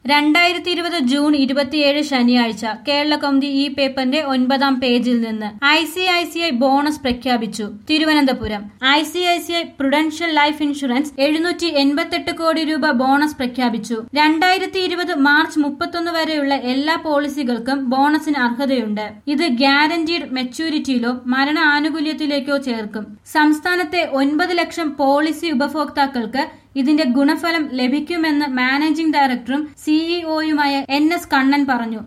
രണ്ടായിരത്തി ഇരുപത് ജൂൺ ഇരുപത്തിയേഴ് ശനിയാഴ്ച കേരള കൗമുദി ഈ പേപ്പറിന്റെ ഒൻപതാം പേജിൽ നിന്ന് I C I C I bonus പ്രഖ്യാപിച്ചു Thiruvananthapuram I C I C I Prudential life insurance എഴുന്നൂറ്റി എൺപത്തെട്ട് കോടി രൂപ ബോണസ് പ്രഖ്യാപിച്ചു രണ്ടായിരത്തി ഇരുപത് മാർച്ച് മുപ്പത്തൊന്ന് വരെയുള്ള എല്ലാ പോളിസികൾക്കും ബോണസിന് അർഹതയുണ്ട് ഇത് ഗ്യാരണ്ടീഡ് മെച്യൂരിറ്റിയിലോ മരണ ആനുകൂല്യത്തിലേക്കോ ചേർക്കും സംസ്ഥാനത്തെ ഒൻപത് ലക്ഷം പോളിസി ഉപഭോക്താക്കൾക്ക് ഇതിന്റെ ഗുണഫലം ലഭിക്കുമെന്ന് മാനേജിംഗ് ഡയറക്ടറും സിഇഒയുമായ എൻ എസ് കണ്ണൻ പറഞ്ഞു